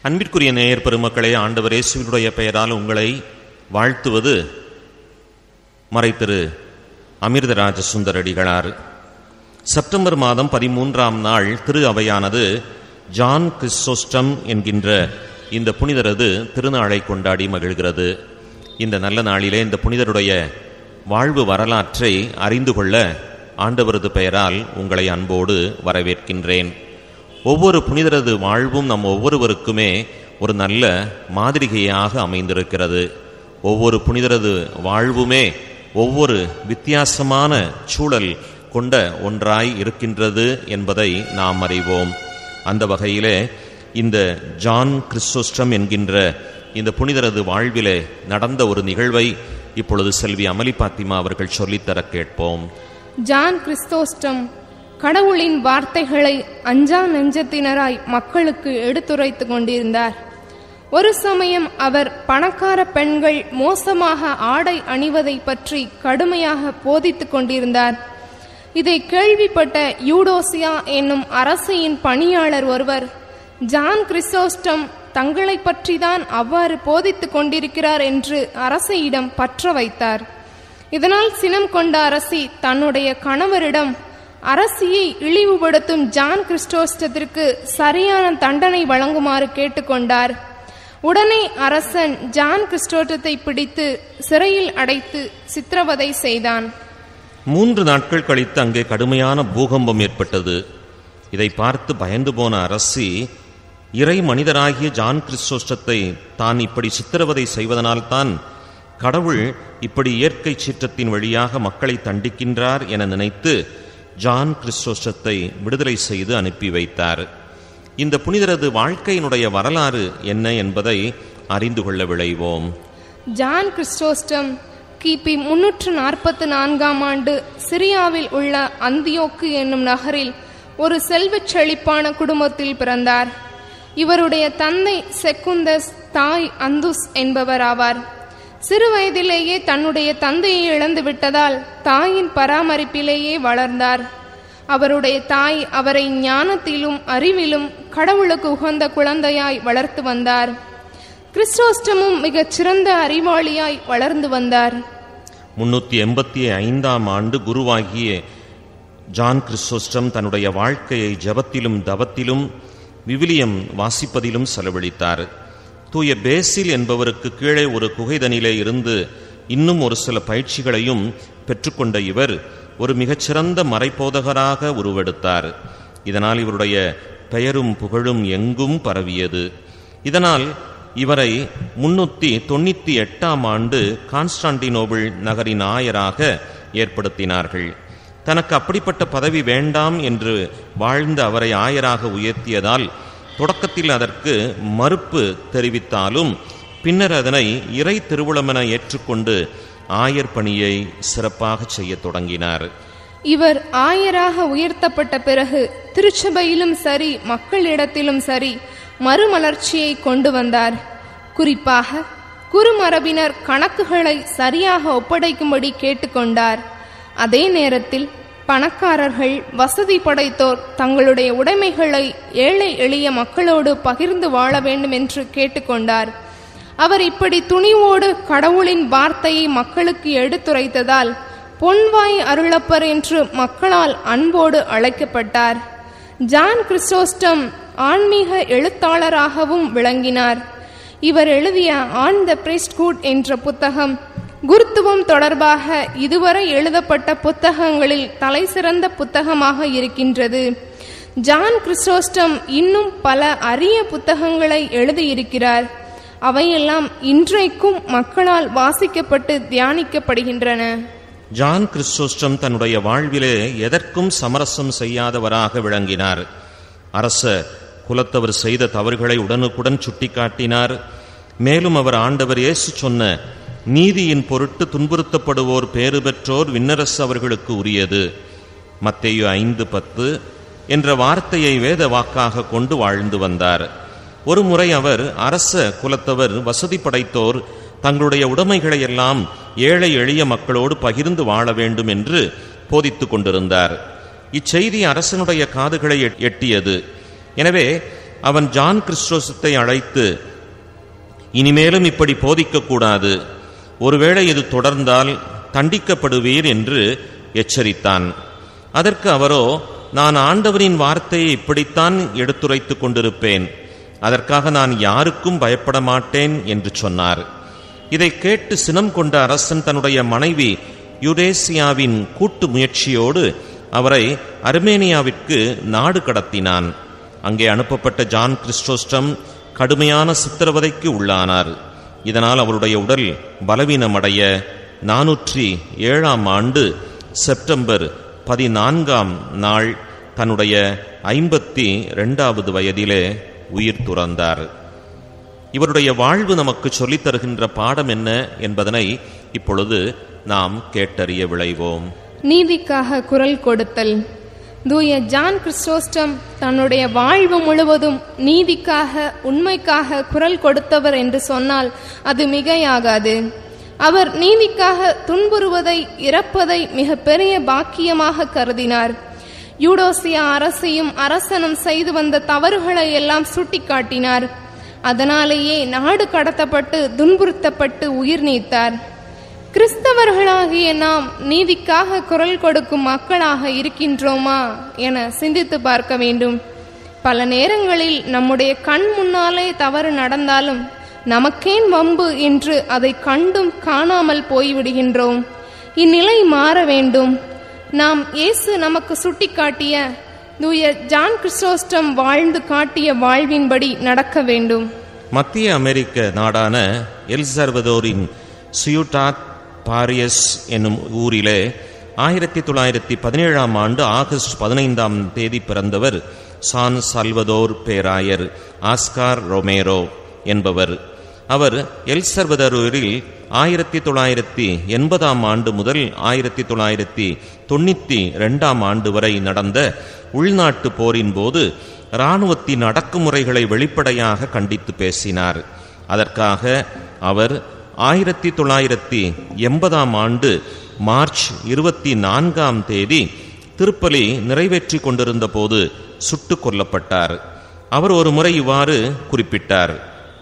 அன்பிற்குரிய நேயர் பெருமக்களே ஆண்டவர் இயேசுவினுடைய பெயரால் உங்களை வாழ்த்துவது மறைத்திரு அமிர்தராஜ சுந்தரடிகளார் செப்டம்பர் மாதம் பதிமூன்றாம் நாள் திரு அவையானது ஜான் கிறிஸ்டோஸ்டம் என்கின்ற இந்த புனிதரது திருநாளை கொண்டாடி மகிழ்கிறது இந்த நல்ல நாளிலே இந்த புனிதருடைய வாழ்வு வரலாற்றை அறிந்து கொள்ள ஆண்டவரது பெயரால் உங்களை அன்போடு வரவேற்கின்றேன் ஒவ்வொரு புனிதரது வாழ்வும் நம் ஒவ்வொருவருக்குமே ஒரு நல்ல மாதிரிகையாக அமைந்திருக்கிறது ஒவ்வொரு புனிதரது வாழ்வுமே ஒவ்வொரு வித்தியாசமான சூழல் கொண்ட ஒன்றாய் இருக்கின்றது என்பதை நாம் அறிவோம் அந்த வகையிலே இந்த ஜான் கிறிஸ்டோஸ்டம் என்கின்ற இந்த புனிதரது வாழ்விலே நடந்த ஒரு நிகழ்வை இப்பொழுது செல்வி அமளி பாத்திமா அவர்கள் சொல்லித்தர கேட்போம் ஜான் கிறிஸ்தோஸ்டம் கடவுளின் வார்த்தைகளை அஞ்சா நெஞ்சத்தினராய் மக்களுக்கு எடுத்துரைத்து கொண்டிருந்தார் ஒரு சமயம் அவர் பணக்கார பெண்கள் மோசமாக ஆடை அணிவதை பற்றி கடுமையாக போதித்துக் கொண்டிருந்தார் இதை கேள்விப்பட்ட யூடோசியா என்னும் அரசியின் பணியாளர் ஒருவர் ஜான் கிறிஸ்தோஸ்டம் தங்களை பற்றிதான் அவ்வாறு போதித்துக் கொண்டிருக்கிறார் என்று அரசியிடம் பற்ற வைத்தார் இதனால் சினம் கொண்ட அரசி தன்னுடைய கணவரிடம் அரசியை இழிவுபடுத்தும் ஜான் கிறிஸ்டோஸ்டத்திற்கு சரியான தண்டனை வழங்குமாறு கேட்டுக்கொண்டார் உடனே அரசன் ஜான் கிறிஸ்டோட்டத்தை பிடித்து சிறையில் அடைத்து சித்திரவதை செய்தான் மூன்று நாட்கள் கழித்து அங்கே கடுமையான பூகம்பம் ஏற்பட்டது இதை பார்த்து பயந்து போன அரசி இறை மனிதராகிய ஜான் கிறிஸ்டோஸ்டத்தை தான் இப்படி சித்திரவதை செய்வதனால்தான் கடவுள் இப்படி இயற்கை சீற்றத்தின் வழியாக மக்களை தண்டிக்கின்றார் என நினைத்து ஜான் கிறிஸ்டோஸ்டத்தை விடுதலை செய்து அனுப்பி வைத்தார் இந்த புனிதரது வாழ்க்கையினுடைய வரலாறு என்ன என்பதை அறிந்து கொள்ள விளைவோம் ஜான் கிறிஸ்டோஸ்டம் கிபி முன்னூற்று நாற்பத்து நான்காம் ஆண்டு சிரியாவில் உள்ள அந்தியோக்கு என்னும் நகரில் ஒரு செல்வச் செழிப்பான குடும்பத்தில் பிறந்தார் இவருடைய தந்தை செக்குந்தஸ் தாய் அந்துஸ் என்பவர் ஆவார் சிறு வயதிலேயே தன்னுடைய தந்தையை இழந்து விட்டதால் தாயின் பராமரிப்பிலேயே வளர்ந்தார் அவருடைய தாய் அவரை ஞானத்திலும் அறிவிலும் கடவுளுக்கு உகந்த குழந்தையாய் வளர்த்து வந்தார் கிறிஸ்டோஸ்டமும் மிகச் சிறந்த அறிவாளியாய் வளர்ந்து வந்தார் முன்னூத்தி எண்பத்தி ஐந்தாம் ஆண்டு குருவாகிய ஜான் கிறிஸ்டோஸ்டம் தன்னுடைய வாழ்க்கையை ஜபத்திலும் தவத்திலும் விவிலியம் வாசிப்பதிலும் செலவழித்தார் தூய பேசில் என்பவருக்கு கீழே ஒரு குகைதனிலே இருந்து இன்னும் ஒரு சில பயிற்சிகளையும் பெற்றுக்கொண்ட இவர் ஒரு மிகச்சிறந்த மறைப்போதகராக உருவெடுத்தார் இதனால் இவருடைய பெயரும் புகழும் எங்கும் பரவியது இதனால் இவரை முன்னூத்தி தொண்ணூத்தி எட்டாம் ஆண்டு கான்ஸ்டான்டினோபிள் நகரின் ஆயராக ஏற்படுத்தினார்கள் தனக்கு அப்படிப்பட்ட பதவி வேண்டாம் என்று வாழ்ந்த அவரை ஆயராக உயர்த்தியதால் தொடக்கத்தில் அதற்கு மறுப்பு தெரிவித்தாலும் பின்னர் அதனை இறை திருவுளமென ஏற்றுக்கொண்டு ஆயர் பணியை சிறப்பாக செய்யத் தொடங்கினார் இவர் ஆயராக உயர்த்தப்பட்ட பிறகு திருச்சபையிலும் சரி மக்களிடத்திலும் சரி மறுமலர்ச்சியை கொண்டு வந்தார் குறிப்பாக குருமரபினர் கணக்குகளை சரியாக ஒப்படைக்கும்படி கேட்டுக்கொண்டார் அதே நேரத்தில் பணக்காரர்கள் வசதி படைத்தோர் தங்களுடைய உடைமைகளை ஏழை எளிய மக்களோடு பகிர்ந்து வாழ வேண்டும் என்று கேட்டுக்கொண்டார் அவர் இப்படி துணிவோடு கடவுளின் வார்த்தையை மக்களுக்கு எடுத்துரைத்ததால் பொன்வாய் அருளப்பர் என்று மக்களால் அன்போடு அழைக்கப்பட்டார் ஜான் கிறிஸ்டோஸ்டம் ஆன்மீக எழுத்தாளராகவும் விளங்கினார் இவர் எழுதிய ஆன் த பிரிஸ்ட்குட் என்ற புத்தகம் குருத்துவம் தொடர்பாக இதுவரை எழுதப்பட்ட புத்தகங்களில் தலைசிறந்த புத்தகமாக இருக்கின்றது ஜான் கிறிஸ்டோஸ்டம் இன்னும் பல அரிய புத்தகங்களை எழுதியிருக்கிறார் அவையெல்லாம் இன்றைக்கும் மக்களால் வாசிக்கப்பட்டு தியானிக்கப்படுகின்றன ஜான் கிறிஸ்டோஸ்டம் தன்னுடைய வாழ்விலே எதற்கும் சமரசம் செய்யாதவராக விளங்கினார் அரச குலத்தவர் செய்த தவறுகளை உடனுக்குடன் சுட்டிக்காட்டினார் மேலும் அவர் ஆண்டவர் இயேசு சொன்ன நீதியின் பொருட்டு துன்புறுத்தப்படுவோர் பேறு பெற்றோர் விண்ணரசு அவர்களுக்கு உரியது மத்தேயு ஐந்து பத்து என்ற வார்த்தையை வேத வாக்காக கொண்டு வாழ்ந்து வந்தார் ஒரு முறை அவர் அரச குலத்தவர் வசதி படைத்தோர் தங்களுடைய உடைமைகளை எல்லாம் ஏழை எளிய மக்களோடு பகிர்ந்து வாழ வேண்டும் என்று போதித்துக் கொண்டிருந்தார் இச்செய்தி அரசனுடைய காதுகளை எட்- எட்டியது எனவே அவன் ஜான் கிறிஸ்டோசத்தை அழைத்து இனிமேலும் இப்படி போதிக்கக்கூடாது ஒருவேளை இது தொடர்ந்தால் தண்டிக்கப்படுவீர் என்று எச்சரித்தான் அதற்கு அவரோ நான் ஆண்டவரின் வார்த்தையை இப்படித்தான் எடுத்துரைத்துக் கொண்டிருப்பேன் அதற்காக நான் யாருக்கும் பயப்பட மாட்டேன் என்று சொன்னார் இதை கேட்டு சினம் கொண்ட அரசன் தன்னுடைய மனைவி யுரேசியாவின் கூட்டு முயற்சியோடு அவரை அர்மேனியாவிற்கு நாடு கடத்தினான் அங்கே அனுப்பப்பட்ட ஜான் கிறிஸ்டோஸ்டம் கடுமையான சித்திரவதைக்கு உள்ளானார் இதனால் அவருடைய உடல் பலவீனமடைய நானூற்றி ஏழாம் ஆண்டு செப்டம்பர் பதினான்காம் நாள் தன்னுடைய ஐம்பத்தி ரெண்டாவது வயதிலே உயிர் துறந்தார் இவருடைய வாழ்வு நமக்கு சொல்லித் தருகின்ற பாடம் என்ன என்பதனை இப்பொழுது நாம் கேட்டறிய விளைவோம் நீதிக்காக குரல் கொடுத்தல் தூய ஜான் கிறிஸ்டோஸ்டம் தன்னுடைய வாழ்வு முழுவதும் நீதிக்காக உண்மைக்காக குரல் கொடுத்தவர் என்று சொன்னால் அது மிகையாகாது அவர் நீதிக்காக துன்புறுவதை இறப்பதை மிக பெரிய பாக்கியமாக கருதினார் யூடோசியா அரசையும் அரசனும் செய்து வந்த தவறுகளை எல்லாம் சுட்டிக்காட்டினார் அதனாலேயே நாடு கடத்தப்பட்டு துன்புறுத்தப்பட்டு உயிர் நீத்தார் கிறிஸ்தவர்களாகிய நாம் நீதிக்காக குரல் கொடுக்கும் மக்களாக இருக்கின்றோமா என சிந்தித்து பார்க்க வேண்டும் பல நேரங்களில் நம்முடைய கண் முன்னாலே தவறு நடந்தாலும் நமக்கேன் வம்பு என்று அதை கண்டும் காணாமல் போய்விடுகின்றோம் இந்நிலை மாற வேண்டும் நாம் இயேசு நமக்கு சுட்டிக்காட்டிய தூய ஜான் கிறிஸ்டோஸ்டம் வாழ்ந்து காட்டிய வாழ்வின்படி நடக்க வேண்டும் மத்திய அமெரிக்க நாடான எல் சர்வதோரின் சியூட்டாத் பாரியஸ் என்னும் ஊரிலே ஆயிரத்தி தொள்ளாயிரத்தி பதினேழாம் ஆண்டு ஆகஸ்ட் பதினைந்தாம் தேதி பிறந்தவர் சான் சல்வதோர் பேராயர் ஆஸ்கார் ரொமேரோ என்பவர் அவர் எல் சர்வதோரில் ஆயிரத்தி தொள்ளாயிரத்தி எண்பதாம் ஆண்டு முதல் ஆயிரத்தி தொள்ளாயிரத்தி தொண்ணூத்தி ரெண்டாம் ஆண்டு வரை நடந்த உள்நாட்டு போரின் போது இராணுவத்தின் அடக்குமுறைகளை வெளிப்படையாக கண்டித்து பேசினார் அதற்காக அவர் ஆயிரத்தி தொள்ளாயிரத்தி எண்பதாம் ஆண்டு மார்ச் இருபத்தி நான்காம் தேதி திருப்பலி நிறைவேற்றி கொண்டிருந்த போது சுட்டுக் கொல்லப்பட்டார் அவர் ஒரு முறை இவ்வாறு குறிப்பிட்டார்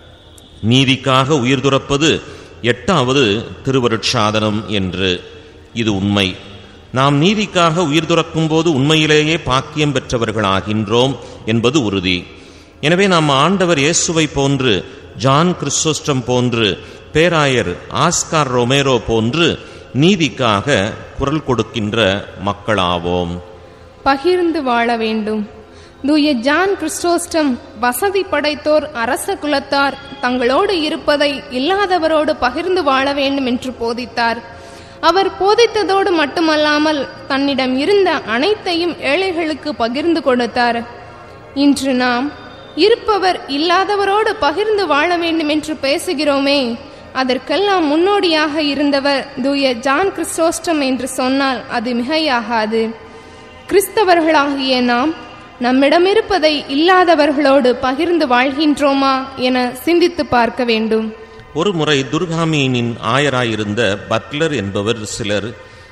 நீதிக்காக உயிர் துறப்பது எட்டாவது திருவருட்சாதனம் என்று இது உண்மை நாம் நீதிக்காக உயிர் துறக்கும் போது உண்மையிலேயே பாக்கியம் பெற்றவர்களாகின்றோம் என்பது உறுதி எனவே நாம் ஆண்டவர் இயேசுவை போன்று ஜான் கிறிஸ்டோஸ்டம் போன்று பேராயர் ஆஸ்கார் ரொமேரோ போன்று நீதிக்காக குரல் கொடுக்கின்ற மக்களாவோம் பகிர்ந்து வாழ வேண்டும் தூய ஜான் கிறிஸ்டோஸ்டம் வசதி படைத்தோர் அரச குலத்தார் தங்களோடு இருப்பதை இல்லாதவரோடு பகிர்ந்து வாழ வேண்டும் என்று போதித்தார் அவர் போதித்ததோடு மட்டுமல்லாமல் தன்னிடம் இருந்த அனைத்தையும் ஏழைகளுக்கு பகிர்ந்து கொடுத்தார் இன்று நாம் இருப்பவர் இல்லாதவரோடு பகிர்ந்து வாழ வேண்டும் என்று பேசுகிறோமே அதற்கெல்லாம் முன்னோடியாக இருந்தவர் தூய ஜான் கிறிஸ்டோஸ்டம் என்று சொன்னால் அது மிகையாகாது கிறிஸ்தவர்களாகிய நாம் நம்மிடம் இருப்பதை இல்லாதவர்களோடு பகிர்ந்து வாழ்கின்றோமா என சிந்தித்து பார்க்க வேண்டும் ஒரு முறை துர்காமியினின் ஆயராயிருந்த பட்லர் என்பவர் சிலர்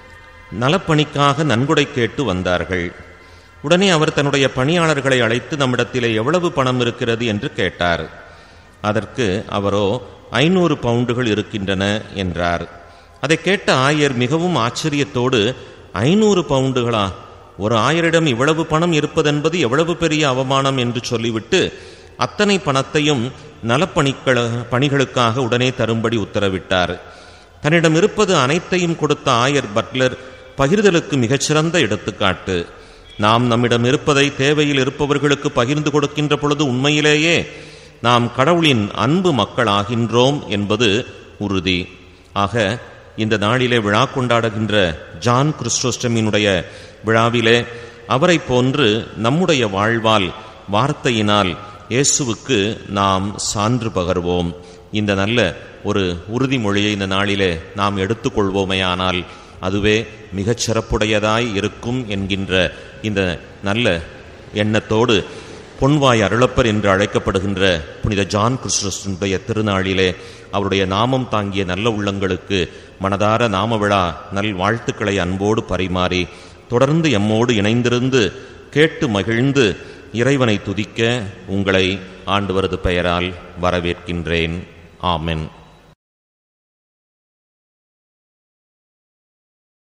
நலப்பணிக்காக நன்கொடை கேட்டு வந்தார்கள் உடனே அவர் தன்னுடைய பணியாளர்களை அழைத்து நம்மிடத்திலே எவ்வளவு பணம் இருக்கிறது என்று கேட்டார் அதற்கு அவரோ ஐநூறு பவுண்டுகள் இருக்கின்றன என்றார் அதை கேட்ட ஆயர் மிகவும் ஆச்சரியத்தோடு ஐநூறு பவுண்டுகளா ஒரு ஆயரிடம் இவ்வளவு பணம் இருப்பதென்பது எவ்வளவு பெரிய அவமானம் என்று சொல்லிவிட்டு அத்தனை பணத்தையும் நலப்பணிக்கள பணிகளுக்காக உடனே தரும்படி உத்தரவிட்டார் தன்னிடம் இருப்பது அனைத்தையும் கொடுத்த ஆயர் பட்லர் பகிர்தலுக்கு மிகச்சிறந்த எடுத்துக்காட்டு நாம் நம்மிடம் இருப்பதை தேவையில் இருப்பவர்களுக்கு பகிர்ந்து கொடுக்கின்ற பொழுது உண்மையிலேயே நாம் கடவுளின் அன்பு மக்களாகின்றோம் என்பது உறுதி ஆக இந்த நாளிலே விழா கொண்டாடுகின்ற ஜான் கிறிஸ்டோஸ்டமினுடைய விழாவிலே அவரை போன்று நம்முடைய வாழ்வால் வார்த்தையினால் இயேசுவுக்கு நாம் சான்று பகர்வோம் இந்த நல்ல ஒரு உறுதிமொழியை இந்த நாளிலே நாம் எடுத்துக்கொள்வோமேயானால் அதுவே மிகச் சிறப்புடையதாய் இருக்கும் என்கின்ற இந்த நல்ல எண்ணத்தோடு பொன்வாய் அருளப்பர் என்று அழைக்கப்படுகின்ற புனித ஜான் கிறிஸ்துடைய திருநாளிலே அவருடைய நாமம் தாங்கிய நல்ல உள்ளங்களுக்கு மனதார நாம விழா நல் வாழ்த்துக்களை அன்போடு பரிமாறி தொடர்ந்து எம்மோடு இணைந்திருந்து கேட்டு மகிழ்ந்து இறைவனை துதிக்க உங்களை ஆண்டவரது பெயரால் வரவேற்கின்றேன் ஆமென்